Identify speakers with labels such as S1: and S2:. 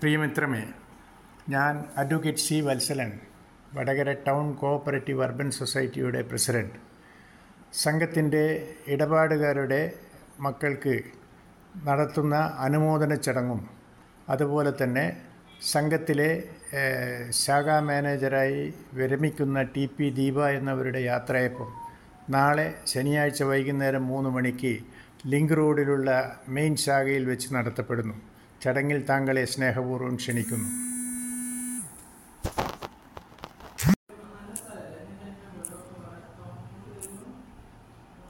S1: പ്രിയമിത്രമേ ഞാൻ advocate C Vatsalan Vadakara town cooperative urban സൊസൈറ്റിയുടെ president സംഘത്തിൻ്റെ ഇടപാടുകാരുടെ മക്കൾക്ക് നടത്തുന്ന അനുമോദന ചടങ്ങും അതുപോലെ തന്നെ സംഘത്തിലെ ഏഹ്, ശാഖാ മാനേജരായി വിരമിക്കുന്ന ടി പി ദീപ എന്നവരുടെ യാത്രയപ്പം നാളെ ശനിയാഴ്ച വൈകുന്നേരം മൂന്ന് മണിക്ക് ലിങ്ക് റോഡിലുള്ള മെയിൻ ശാഖയിൽ വെച്ച് നടത്തപ്പെടുന്നു ചടങ്ങിൽ താങ്കളെ സ്നേഹപൂർവ്വം ക്ഷണിക്കുന്നു